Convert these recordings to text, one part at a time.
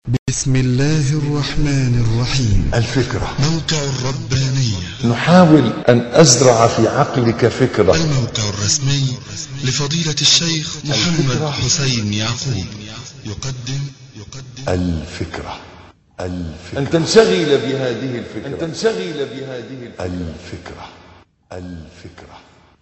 بسم الله الرحمن الرحيم الفكرة موقع الربانية نحاول أن أزرع في عقلك فكرة الموقع الرسمي لفضيلة الشيخ محمد الفكرة. حسين يعقوب يقدم يقدم الفكرة الفكرة أن تنشغل بهذه الفكرة أن تنشغل بهذه الفكرة الفكرة الفكرة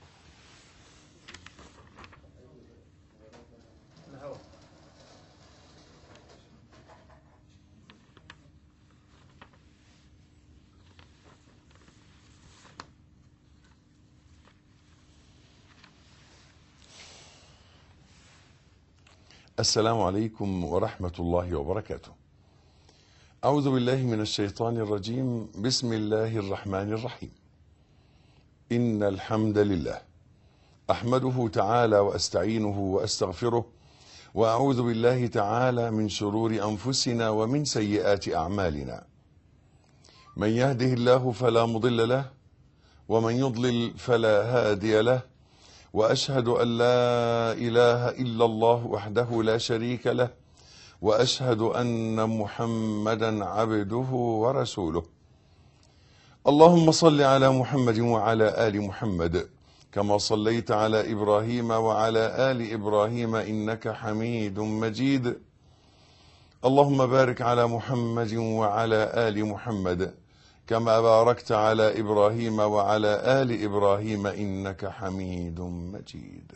السلام عليكم ورحمة الله وبركاته. أعوذ بالله من الشيطان الرجيم، بسم الله الرحمن الرحيم. إن الحمد لله أحمده تعالى وأستعينه وأستغفره وأعوذ بالله تعالى من شرور أنفسنا ومن سيئات أعمالنا. من يهده الله فلا مضل له ومن يضلل فلا هادي له واشهد ان لا اله الا الله وحده لا شريك له واشهد ان محمدا عبده ورسوله اللهم صل على محمد وعلى ال محمد كما صليت على ابراهيم وعلى ال ابراهيم انك حميد مجيد اللهم بارك على محمد وعلى ال محمد كما باركت على ابراهيم وعلى ال ابراهيم انك حميد مجيد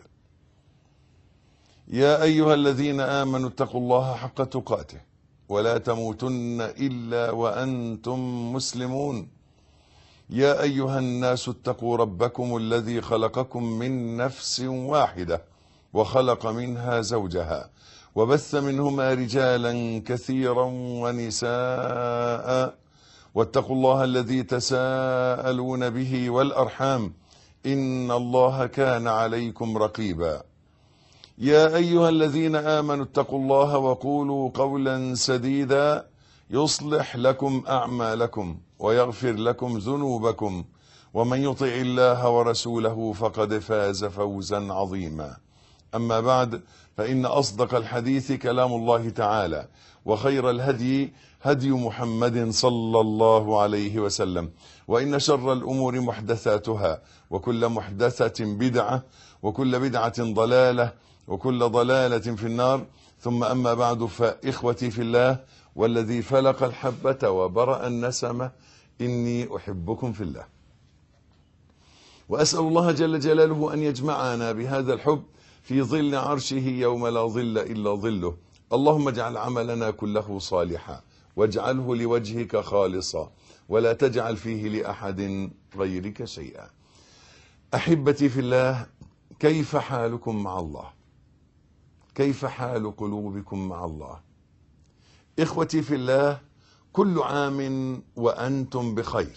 يا ايها الذين امنوا اتقوا الله حق تقاته ولا تموتن الا وانتم مسلمون يا ايها الناس اتقوا ربكم الذي خلقكم من نفس واحده وخلق منها زوجها وبث منهما رجالا كثيرا ونساء واتقوا الله الذي تساءلون به والارحام ان الله كان عليكم رقيبا يا ايها الذين امنوا اتقوا الله وقولوا قولا سديدا يصلح لكم اعمالكم ويغفر لكم ذنوبكم ومن يطع الله ورسوله فقد فاز فوزا عظيما اما بعد فان اصدق الحديث كلام الله تعالى وخير الهدي هدي محمد صلى الله عليه وسلم وان شر الامور محدثاتها وكل محدثه بدعه وكل بدعه ضلاله وكل ضلاله في النار ثم اما بعد فاخوتي في الله والذي فلق الحبه وبرا النسمه اني احبكم في الله واسال الله جل جلاله ان يجمعنا بهذا الحب في ظل عرشه يوم لا ظل الا ظله اللهم اجعل عملنا كله صالحا واجعله لوجهك خالصا ولا تجعل فيه لاحد غيرك شيئا احبتي في الله كيف حالكم مع الله كيف حال قلوبكم مع الله اخوتي في الله كل عام وانتم بخير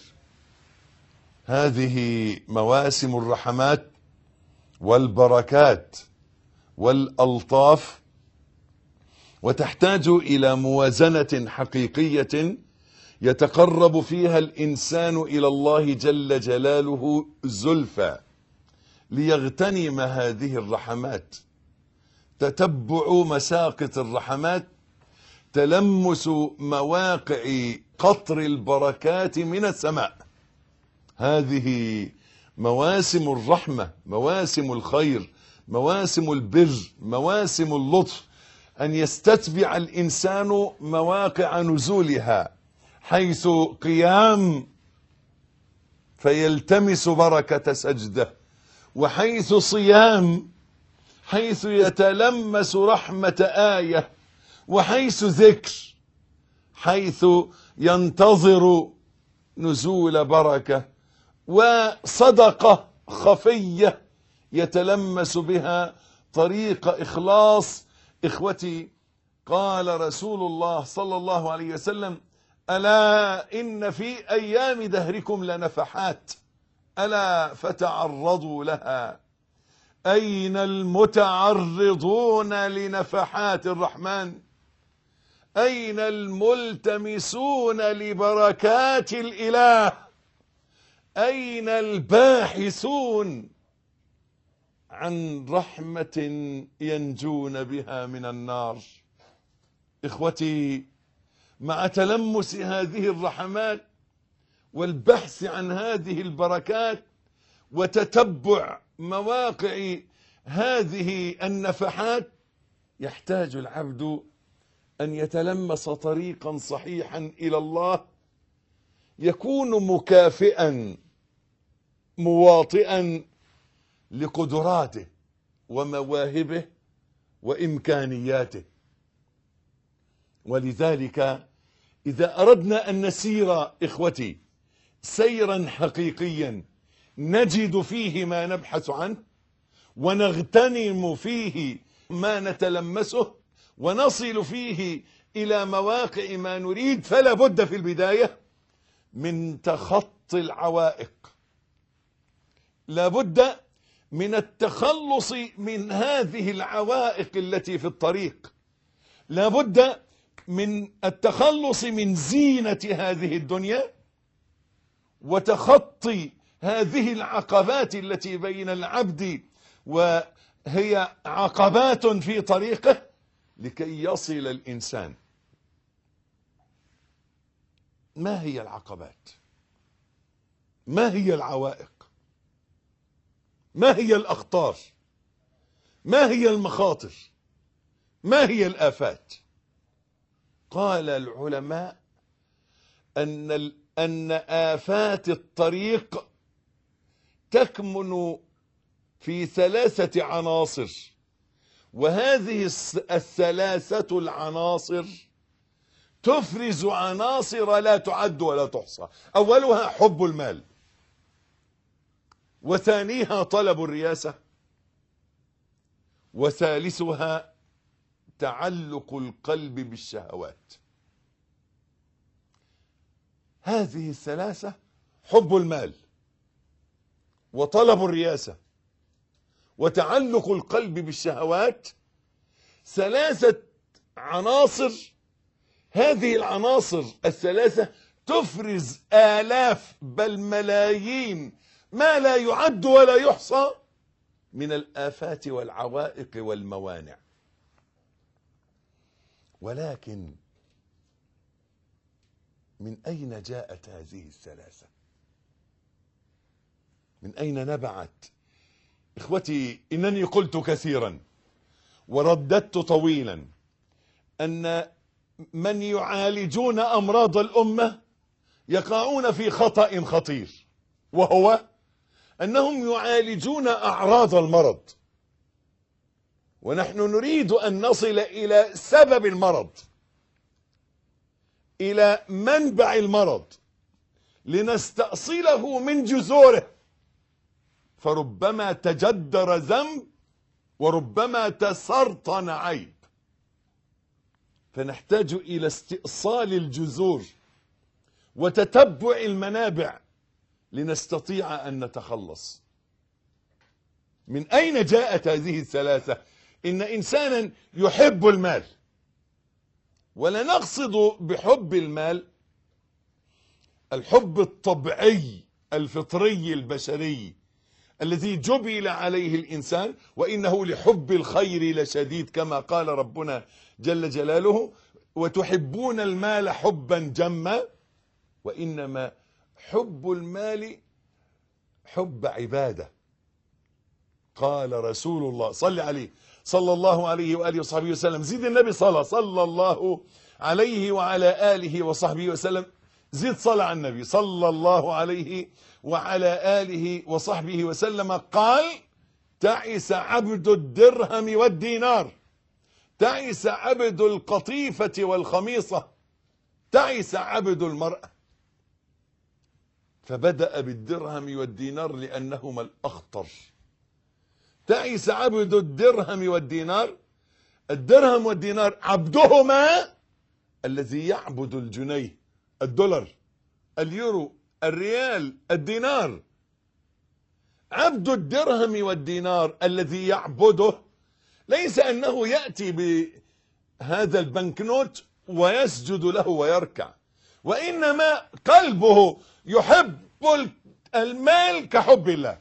هذه مواسم الرحمات والبركات والالطاف وتحتاج الى موازنه حقيقيه يتقرب فيها الانسان الى الله جل جلاله زلفى ليغتنم هذه الرحمات تتبع مساقط الرحمات تلمس مواقع قطر البركات من السماء هذه مواسم الرحمه مواسم الخير مواسم البر مواسم اللطف ان يستتبع الانسان مواقع نزولها حيث قيام فيلتمس بركه سجده وحيث صيام حيث يتلمس رحمه ايه وحيث ذكر حيث ينتظر نزول بركه وصدقه خفيه يتلمس بها طريق اخلاص اخوتي قال رسول الله صلى الله عليه وسلم الا ان في ايام دهركم لنفحات الا فتعرضوا لها اين المتعرضون لنفحات الرحمن اين الملتمسون لبركات الاله اين الباحثون عن رحمة ينجون بها من النار إخوتي مع تلمس هذه الرحمات والبحث عن هذه البركات وتتبع مواقع هذه النفحات يحتاج العبد أن يتلمس طريقا صحيحا إلى الله يكون مكافئا مواطئا لقدراته ومواهبه وإمكانياته ولذلك إذا أردنا أن نسير إخوتي سيرا حقيقيا نجد فيه ما نبحث عنه ونغتنم فيه ما نتلمسه ونصل فيه إلى مواقع ما نريد فلا بد في البداية من تخطي العوائق لا بد من التخلص من هذه العوائق التي في الطريق لا بد من التخلص من زينة هذه الدنيا وتخطي هذه العقبات التي بين العبد وهي عقبات في طريقه لكي يصل الإنسان ما هي العقبات ما هي العوائق ما هي الأخطار ما هي المخاطر ما هي الآفات قال العلماء أن ال- أن آفات الطريق تكمن في ثلاثة عناصر وهذه الس- الثلاثة العناصر تفرز عناصر لا تعد ولا تحصى أولها حب المال وثانيها طلب الرياسة وثالثها تعلق القلب بالشهوات هذه الثلاثة حب المال وطلب الرياسة وتعلق القلب بالشهوات ثلاثة عناصر هذه العناصر الثلاثة تفرز آلاف بل ملايين ما لا يعد ولا يحصى من الآفات والعوائق والموانع ولكن من أين جاءت هذه الثلاثة من أين نبعت إخوتي إنني قلت كثيرا ورددت طويلا أن من يعالجون أمراض الأمة يقعون في خطأ خطير وهو أنهم يعالجون أعراض المرض ونحن نريد أن نصل إلى سبب المرض إلى منبع المرض لنستأصله من جذوره فربما تجدر ذنب وربما تسرطن عيب فنحتاج إلى استئصال الجذور وتتبع المنابع لنستطيع أن نتخلص من أين جاءت هذه الثلاثة إن إنسانا يحب المال ولا نقصد بحب المال الحب الطبيعي الفطري البشري الذي جبل عليه الإنسان وإنه لحب الخير لشديد كما قال ربنا جل جلاله وتحبون المال حبا جما وإنما حب المال حب عبادة قال رسول الله صلى عليه صلى الله عليه وآله وصحبه وسلم زيد النبي صلى صلى الله عليه وعلى آله وصحبه وسلم زيد صلى على النبي صلى الله عليه وعلى آله وصحبه وسلم قال تعس عبد الدرهم والدينار تعس عبد القطيفة والخميصة تعس عبد المرأة فبدأ بالدرهم والدينار لأنهما الأخطر تعس عبد الدرهم والدينار الدرهم والدينار عبدهما الذي يعبد الجنيه الدولار اليورو الريال الدينار عبد الدرهم والدينار الذي يعبده ليس أنه يأتي بهذا البنكنوت ويسجد له ويركع وإنما قلبه يحب المال كحب الله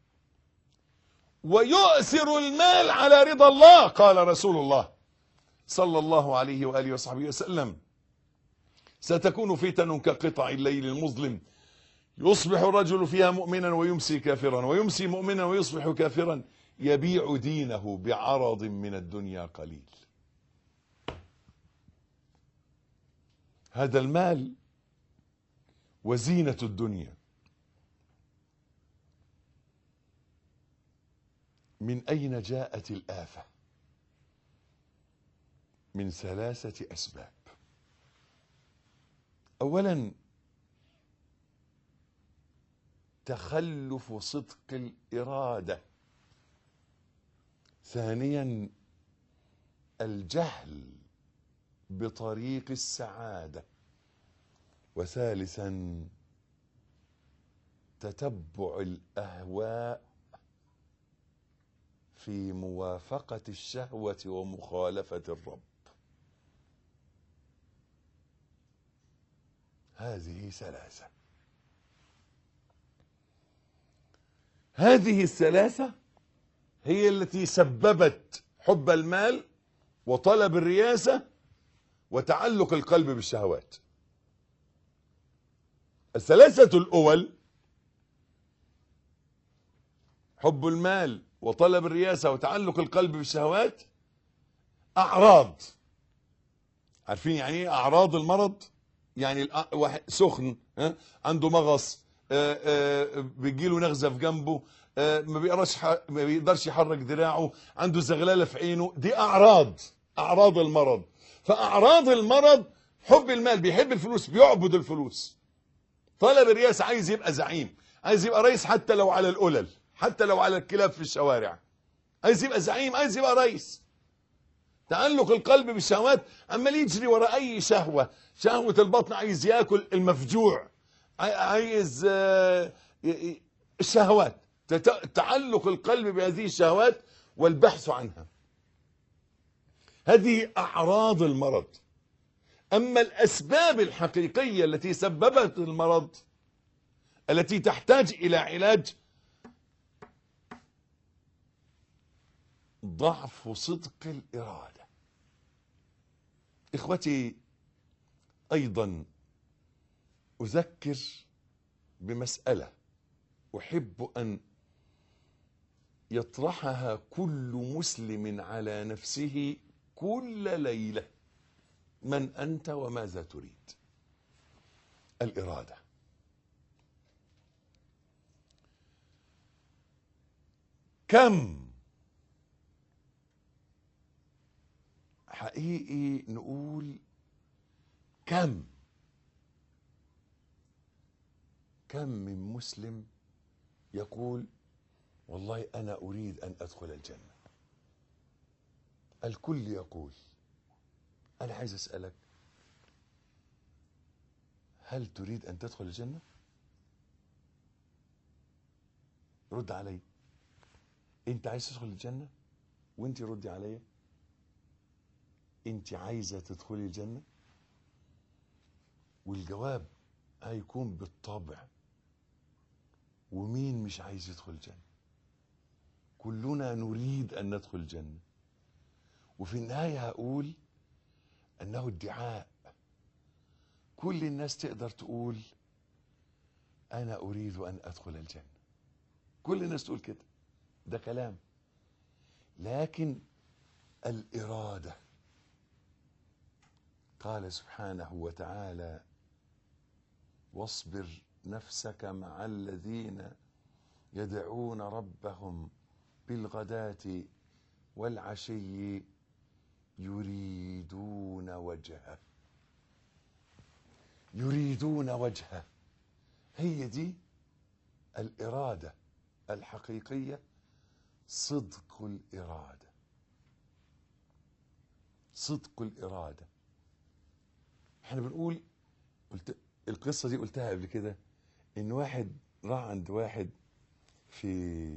ويؤثر المال على رضا الله قال رسول الله صلى الله عليه وآله وصحبه وسلم ستكون فتن كقطع الليل المظلم يصبح الرجل فيها مؤمنا ويمسي كافرا ويمسي مؤمنا ويصبح كافرا يبيع دينه بعرض من الدنيا قليل هذا المال وزينة الدنيا من أين جاءت الآفة من ثلاثة أسباب أولا تخلف صدق الإرادة ثانيا الجهل بطريق السعادة وثالثا تتبع الأهواء في موافقة الشهوة ومخالفة الرب هذه ثلاثة هذه الثلاثة هي التي سببت حب المال وطلب الرياسة وتعلق القلب بالشهوات الثلاثة الأول حب المال وطلب الرياسة وتعلق القلب بالشهوات أعراض عارفين يعني ايه أعراض المرض يعني الأ- واحد سخن ها؟ عنده مغص آه، آه، بيجيله نغزة في جنبه آه، ما بيقدرش ح- ما بيقدرش يحرك دراعه عنده زغلله في عينه دي اعراض اعراض المرض فاعراض المرض حب المال بيحب الفلوس بيعبد الفلوس طلب الرئاسه عايز يبقى زعيم عايز يبقى رئيس حتى لو على القلل حتى لو على الكلاب في الشوارع عايز يبقى زعيم عايز يبقى رئيس تعلق القلب بالشهوات عمال يجري ورا اي شهوه شهوه البطن عايز ياكل المفجوع عاي- عايز آه، ي- ي- الشهوات تت- تعلق القلب بهذه الشهوات والبحث عنها هذه اعراض المرض اما الاسباب الحقيقيه التي سببت المرض التي تحتاج الى علاج ضعف صدق الاراده اخوتي ايضا اذكر بمساله احب ان يطرحها كل مسلم على نفسه كل ليله من انت وماذا تريد الاراده كم حقيقي نقول كم كم من مسلم يقول والله انا اريد ان ادخل الجنه الكل يقول انا عايز اسالك هل تريد ان تدخل الجنه رد علي انت عايز تدخل الجنه وانت ردي عليا انت عايزه تدخلي الجنه والجواب هيكون بالطبع ومين مش عايز يدخل الجنه كلنا نريد ان ندخل الجنه وفي النهايه هقول انه ادعاء كل الناس تقدر تقول انا اريد ان ادخل الجنه كل الناس تقول كده ده كلام لكن الاراده قال سبحانه وتعالى واصبر نفسك مع الذين يدعون ربهم بالغداة والعشي يريدون وجهه يريدون وجهه هي دي الإرادة الحقيقية صدق الإرادة صدق الإرادة احنا بنقول قلت القصة دي قلتها قبل كده ان واحد راح عند واحد في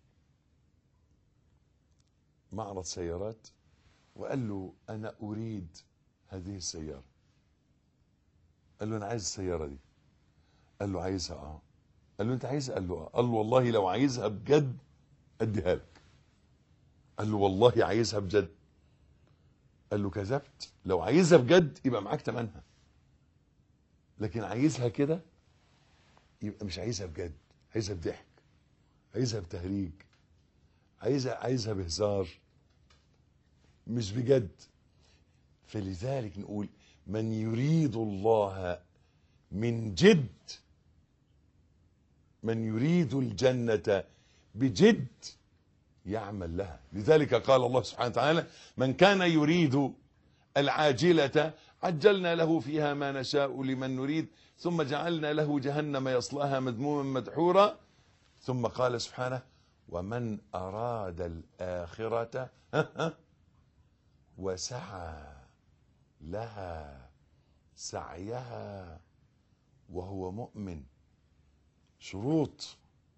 معرض سيارات وقال له انا اريد هذه السيارة قال له انا عايز السيارة دي قال له عايزها اه قال له انت عايزها قال له اه قال له والله لو عايزها بجد اديها لك قال له والله عايزها بجد قال له كذبت لو عايزها بجد يبقى معاك تمنها لكن عايزها كده يبقى مش عايزها بجد عايزها بضحك عايزها بتهريج عايزها عايزها بهزار مش بجد فلذلك نقول من يريد الله من جد من يريد الجنة بجد يعمل لها لذلك قال الله سبحانه وتعالى من كان يريد العاجلة عجلنا له فيها ما نشاء لمن نريد ثم جعلنا له جهنم يصلاها مذموما مدحورا ثم قال سبحانه ومن أراد الآخرة وسعى لها سعيها وهو مؤمن شروط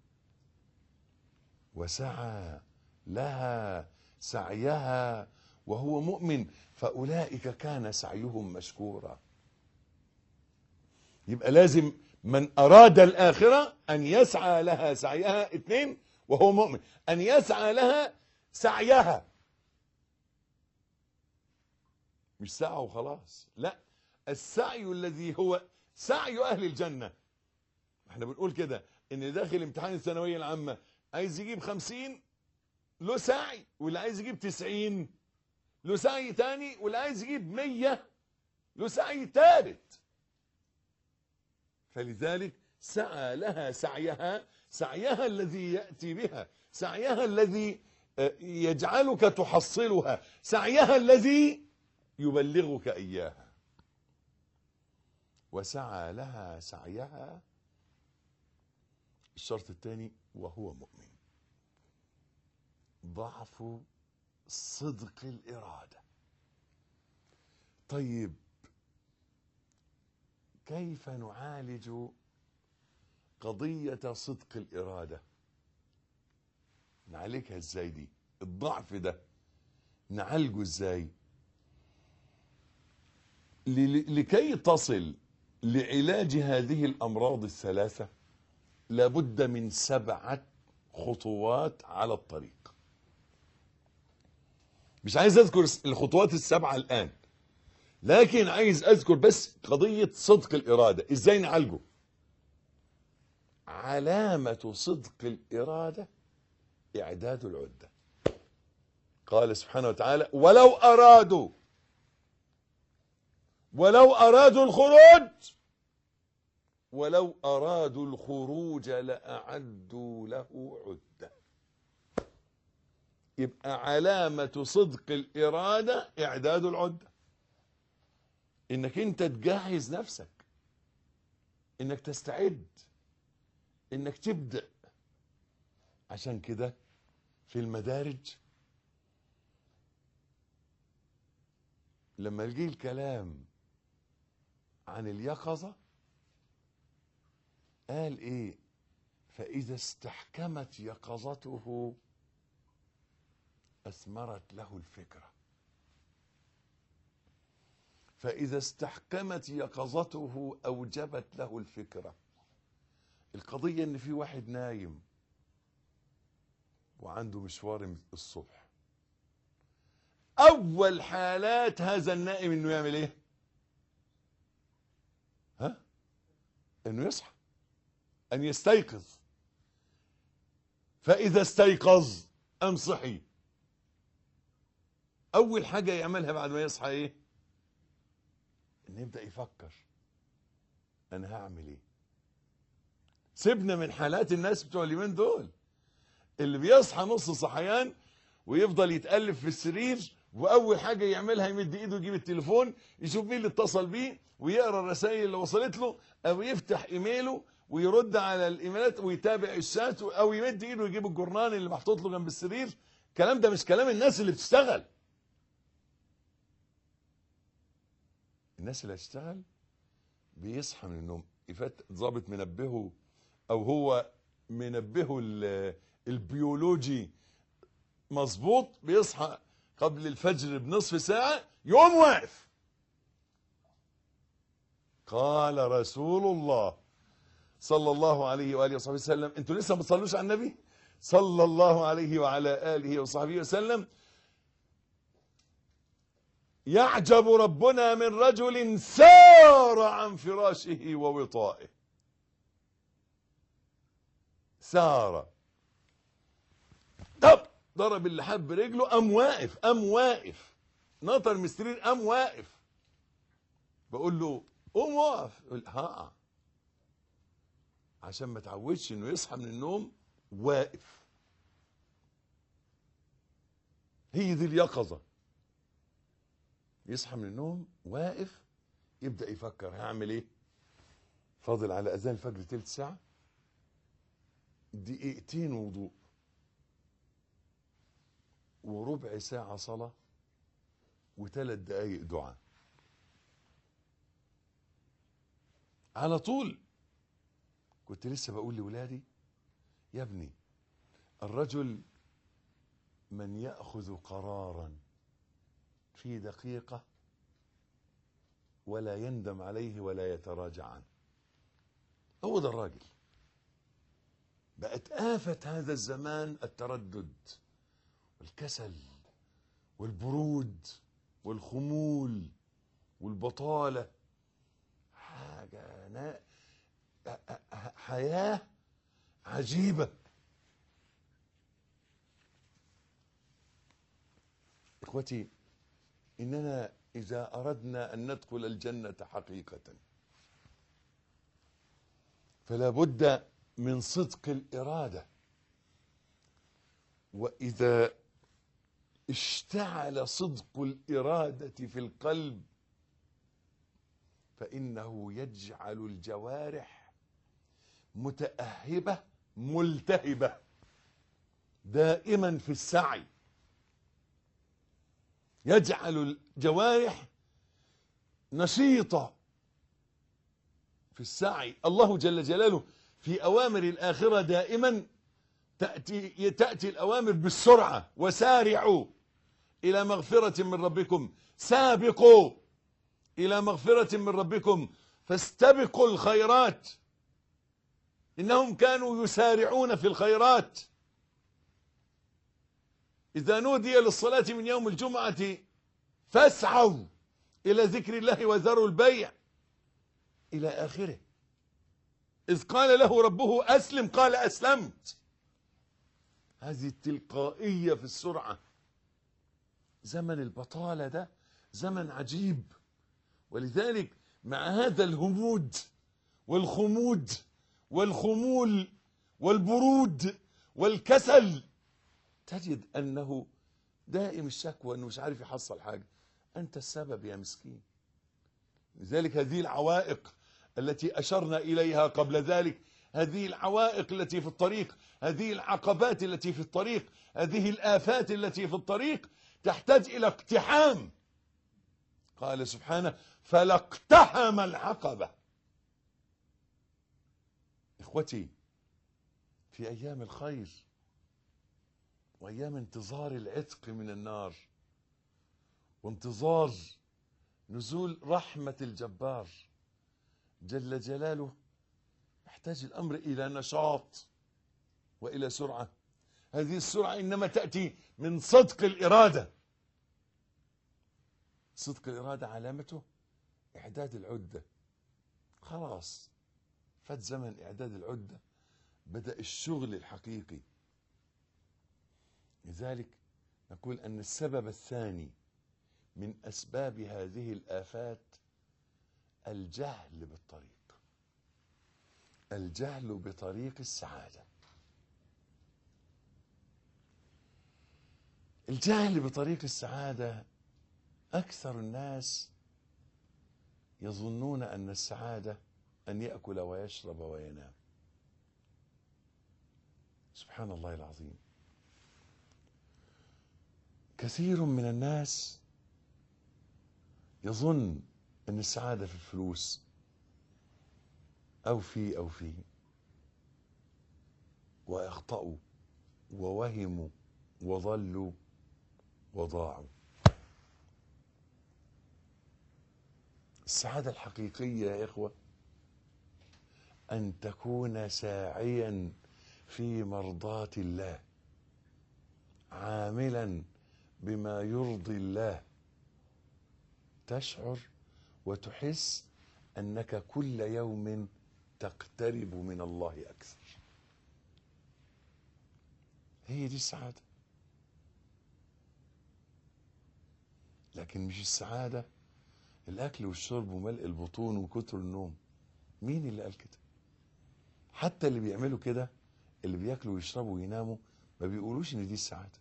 وسعى لها سعيها وهو مؤمن فأولئك كان سعيهم مشكورا يبقى لازم من أراد الآخرة أن يسعى لها سعيها اثنين وهو مؤمن أن يسعى لها سعيها مش سعى وخلاص لا السعي الذي هو سعي أهل الجنة احنا بنقول كده ان داخل امتحان الثانوية العامة عايز يجيب خمسين له سعي واللي عايز يجيب تسعين له سعي تاني واللي عايز يجيب مية له سعي تالت فلذلك سعى لها سعيها سعيها الذي يأتي بها سعيها الذي يجعلك تحصلها سعيها الذي يبلغك إياها وسعى لها سعيها الشرط الثاني وهو مؤمن ضعف صدق الإرادة طيب كيف نعالج قضية صدق الإرادة نعالجها ازاي دي الضعف ده نعالجه ازاي لكي تصل لعلاج هذه الأمراض الثلاثة لابد من سبعة خطوات على الطريق مش عايز أذكر الخطوات السبعة الآن لكن عايز أذكر بس قضية صدق الإرادة إزاي نعالجه علامة صدق الإرادة إعداد العدة قال سبحانه وتعالى ولو أرادوا ولو أرادوا الخروج ولو أرادوا الخروج لأعدوا له عدة يبقى علامة صدق الإرادة إعداد العدة إنك أنت تجهز نفسك إنك تستعد إنك تبدأ عشان كده في المدارج لما يجي الكلام عن اليقظة قال ايه فإذا استحكمت يقظته أثمرت له الفكرة فإذا استحكمت يقظته أوجبت له الفكرة القضية إن في واحد نايم وعنده مشوار الصبح أول حالات هذا النائم إنه يعمل إيه؟ ها؟ إنه يصحى أن يستيقظ فإذا استيقظ أم صحي أول حاجة يعملها بعد ما يصحى إيه؟ إن يبدأ يفكر أنا هعمل إيه؟ سيبنا من حالات الناس بتوع اليومين دول اللي بيصحى نص صحيان ويفضل يتقلب في السرير واول حاجه يعملها يمد ايده يجيب التليفون يشوف مين اللي اتصل بيه ويقرا الرسائل اللي وصلت له او يفتح ايميله ويرد على الايميلات ويتابع الشات او يمد ايده يجيب الجورنال اللي محطوط له جنب السرير الكلام ده مش كلام الناس اللي بتشتغل الناس اللي هتشتغل بيصحى من النوم يفت ظابط منبهه او هو منبهه البيولوجي مظبوط بيصحى قبل الفجر بنصف ساعة يقوم واقف قال رسول الله صلى الله عليه وآله وصحبه وسلم انتوا لسه ما بتصلوش على النبي صلى الله عليه وعلى آله وصحبه وسلم يعجب ربنا من رجل سارع عن فراشه ووطائه سار طب ضرب اللحاف برجله قام واقف قام واقف نطر من السرير قام واقف بقول له قوم واقف يقول ها عشان ما تعودش انه يصحى من النوم واقف هي دي اليقظة يصحى من النوم واقف يبدأ يفكر هعمل ايه فاضل على اذان الفجر تلت ساعة دقيقتين وضوء وربع ساعة صلاة وثلاث دقايق دعاء على طول كنت لسه بقول لولادي يا ابني الرجل من يأخذ قرارا في دقيقة ولا يندم عليه ولا يتراجع عنه هو ده الراجل بقت آفة هذا الزمان التردد والكسل والبرود والخمول والبطالة حاجة نا... حياة عجيبة إخوتي إننا إذا أردنا أن ندخل الجنة حقيقة فلا بد من صدق الإرادة وإذا اشتعل صدق الإرادة في القلب فإنه يجعل الجوارح متأهبة ملتهبة دائما في السعي يجعل الجوارح نشيطة في السعي الله جل جلاله في أوامر الآخرة دائما تأتي, تأتي الأوامر بالسرعة وسارعوا إلى مغفرة من ربكم سابقوا إلى مغفرة من ربكم فاستبقوا الخيرات إنهم كانوا يسارعون في الخيرات إذا نودي للصلاة من يوم الجمعة فاسعوا إلى ذكر الله وذروا البيع إلى آخره إذ قال له ربه أسلم قال أسلمت هذه التلقائية في السرعة زمن البطالة ده زمن عجيب ولذلك مع هذا الهمود والخمود والخمول والبرود والكسل تجد أنه دائم الشكوى أنه مش عارف يحصل حاجة أنت السبب يا مسكين لذلك هذه العوائق التي أشرنا إليها قبل ذلك هذه العوائق التي في الطريق هذه العقبات التي في الطريق هذه الآفات التي في الطريق تحتاج إلى اقتحام قال سبحانه فلاقتحم العقبة إخوتي في أيام الخير وأيام انتظار العتق من النار وانتظار نزول رحمة الجبار جل جلاله يحتاج الأمر إلى نشاط وإلى سرعة هذه السرعة إنما تأتي من صدق الإرادة صدق الإرادة علامته إعداد العدة خلاص فات زمن إعداد العدة بدأ الشغل الحقيقي لذلك نقول أن السبب الثاني من أسباب هذه الآفات الجهل بالطريق الجهل بطريق السعادة الجهل بطريق السعادة أكثر الناس يظنون أن السعادة أن يأكل ويشرب وينام سبحان الله العظيم كثير من الناس يظن أن السعادة في الفلوس أو في أو في ويخطأوا ووهموا وضلوا وضاعوا السعادة الحقيقية يا إخوة أن تكون ساعيا في مرضاة الله عاملا بما يرضي الله تشعر وتحس انك كل يوم تقترب من الله اكثر هي دي السعاده لكن مش السعاده الاكل والشرب وملء البطون وكتر النوم مين اللي قال كده حتى اللي بيعملوا كده اللي بياكلوا ويشربوا ويناموا ما بيقولوش ان دي السعاده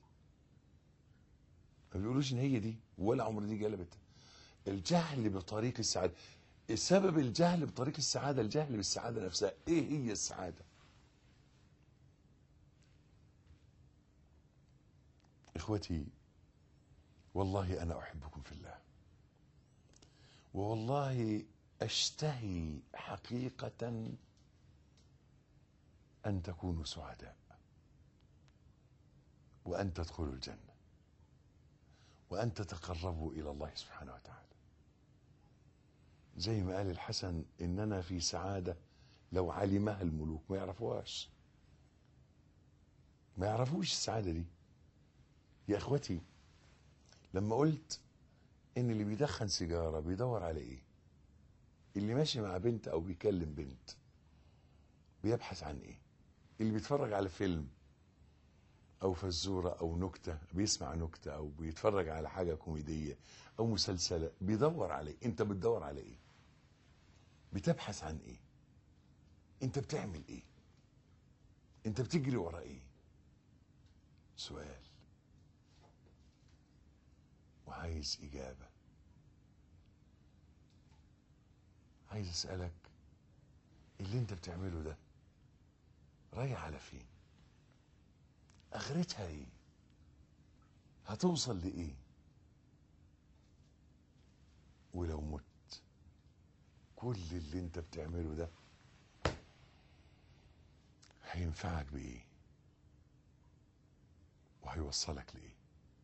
ما بيقولوش ان هي دي ولا عمر دي جلبت الجهل بطريق السعاده سبب الجهل بطريق السعاده الجهل بالسعاده نفسها ايه هي السعاده اخوتي والله انا احبكم في الله والله اشتهي حقيقه ان تكونوا سعداء وان تدخلوا الجنه وان تتقربوا الى الله سبحانه وتعالى زي ما قال الحسن اننا في سعاده لو علمها الملوك ما يعرفوهاش ما يعرفوش السعاده دي يا اخوتي لما قلت ان اللي بيدخن سيجاره بيدور على ايه اللي ماشي مع بنت او بيكلم بنت بيبحث عن ايه اللي بيتفرج على فيلم او فزوره او نكته بيسمع نكته او بيتفرج على حاجه كوميديه او مسلسله بيدور على ايه انت بتدور على ايه بتبحث عن ايه انت بتعمل ايه انت بتجري ورا ايه سؤال وعايز اجابه عايز اسالك اللي انت بتعمله ده رايح على فين اخرتها ايه هتوصل لايه ولو مت كل اللي انت بتعمله ده هينفعك بايه وهيوصلك لايه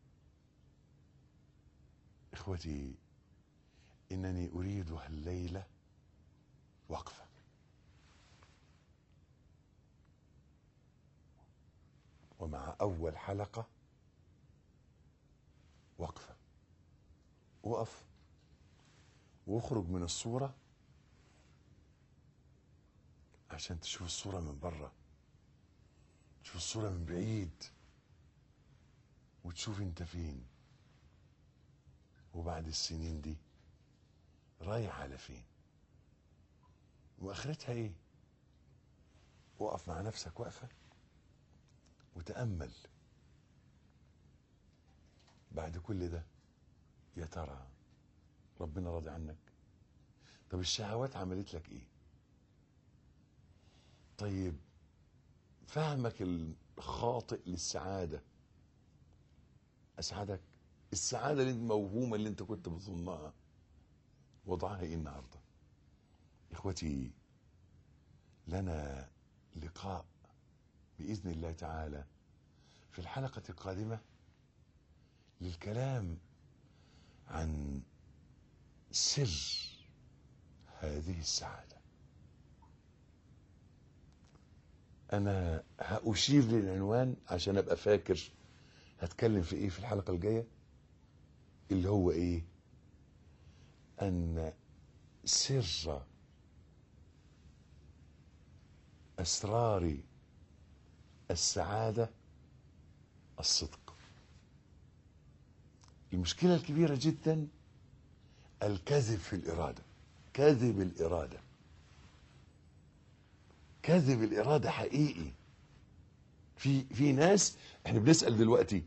اخوتي انني اريد الليله وقفه ومع اول حلقه وقفه وقف واخرج من الصوره عشان تشوف الصوره من بره تشوف الصوره من بعيد وتشوف انت فين وبعد السنين دي رايح على فين واخرتها ايه وقف مع نفسك وقفه وتامل بعد كل ده يا ترى ربنا راضي عنك طب الشهوات عملت لك ايه طيب فهمك الخاطئ للسعاده اسعدك السعاده اللي الموهومه اللي انت كنت بتظنها وضعها ايه النهارده اخوتي لنا لقاء باذن الله تعالى في الحلقه القادمه للكلام عن سر هذه السعاده انا هاشير للعنوان عشان ابقى فاكر هتكلم في ايه في الحلقه الجايه اللي هو ايه ان سر اسرار السعاده الصدق المشكله الكبيره جدا الكذب في الاراده كذب الاراده كذب الاراده حقيقي في في ناس احنا بنسال دلوقتي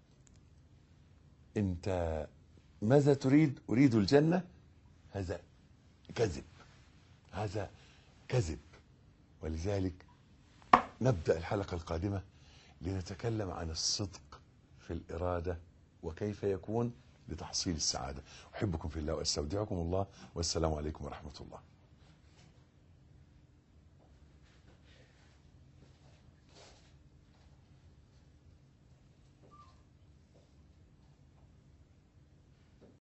انت ماذا تريد اريد الجنه هذا كذب هذا كذب ولذلك نبدا الحلقه القادمه لنتكلم عن الصدق في الاراده وكيف يكون لتحصيل السعاده احبكم في الله واستودعكم الله والسلام عليكم ورحمه الله